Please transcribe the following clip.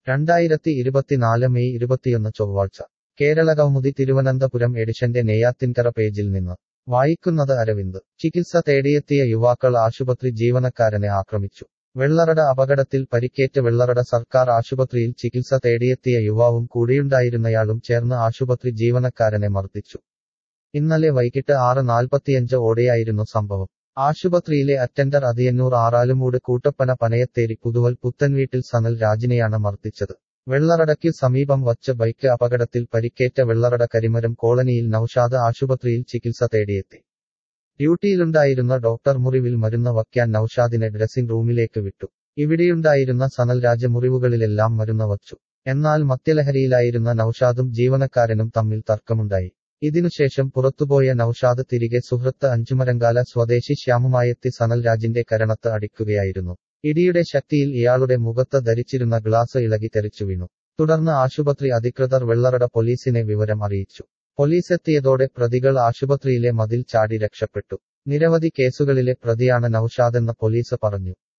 രണ്ടായിരത്തി ഇരുപത്തിനാല് മെയ് ഇരുപത്തിയൊന്ന് ചൊവ്വാഴ്ച കേരള കൗമുദി തിരുവനന്തപുരം എഡിഷന്റെ നെയ്യാത്തിൻകര പേജിൽ നിന്ന് വായിക്കുന്നത് അരവിന്ദ് ചികിത്സ തേടിയെത്തിയ യുവാക്കൾ ആശുപത്രി ജീവനക്കാരനെ ആക്രമിച്ചു വെള്ളറട അപകടത്തിൽ പരിക്കേറ്റ് വെള്ളറട സർക്കാർ ആശുപത്രിയിൽ ചികിത്സ തേടിയെത്തിയ യുവാവും കൂടെയുണ്ടായിരുന്നയാളും ചേർന്ന് ആശുപത്രി ജീവനക്കാരനെ മർദ്ദിച്ചു ഇന്നലെ വൈകിട്ട് ആറ് നാൽപ്പത്തിയഞ്ച് ഓടെയായിരുന്നു സംഭവം ആശുപത്രിയിലെ അറ്റൻഡർ അതിയന്നൂർ ആറാലുമൂട് കൂട്ടപ്പന പനയത്തേരി പുതുവൽ പുത്തൻവീട്ടിൽ സനൽ രാജിനെയാണ് മർദ്ദിച്ചത് വെള്ളറടയ്ക്ക് സമീപം വച്ച് ബൈക്ക് അപകടത്തിൽ പരിക്കേറ്റ വെള്ളറട കരിമരം കോളനിയിൽ നൌഷാദ് ആശുപത്രിയിൽ ചികിത്സ തേടിയെത്തി ഡ്യൂട്ടിയിലുണ്ടായിരുന്ന ഡോക്ടർ മുറിവിൽ മരുന്ന് വയ്ക്കാൻ നൌഷാദിനെ ഡ്രസ്സിംഗ് റൂമിലേക്ക് വിട്ടു ഇവിടെയുണ്ടായിരുന്ന സനൽ രാജ മുറിവുകളിലെല്ലാം മരുന്ന് വച്ചു എന്നാൽ മദ്യലഹരിയിലായിരുന്ന നൌഷാദും ജീവനക്കാരനും തമ്മിൽ തർക്കമുണ്ടായി ഇതിനുശേഷം പുറത്തുപോയ നൌഷാദ് തിരികെ സുഹൃത്ത് അഞ്ചുമരങ്കാല സ്വദേശി ശ്യാമുമായെത്തി സനൽ രാജിന്റെ കരണത്ത് അടിക്കുകയായിരുന്നു ഇടിയുടെ ശക്തിയിൽ ഇയാളുടെ മുഖത്ത് ധരിച്ചിരുന്ന ഗ്ലാസ് ഇളകി തെറിച്ചു വീണു തുടർന്ന് ആശുപത്രി അധികൃതർ വെള്ളറട പോലീസിനെ വിവരം അറിയിച്ചു പോലീസെത്തിയതോടെ പ്രതികൾ ആശുപത്രിയിലെ മതിൽ ചാടി രക്ഷപ്പെട്ടു നിരവധി കേസുകളിലെ പ്രതിയാണ് നൌഷാദെന്ന് പോലീസ് പറഞ്ഞു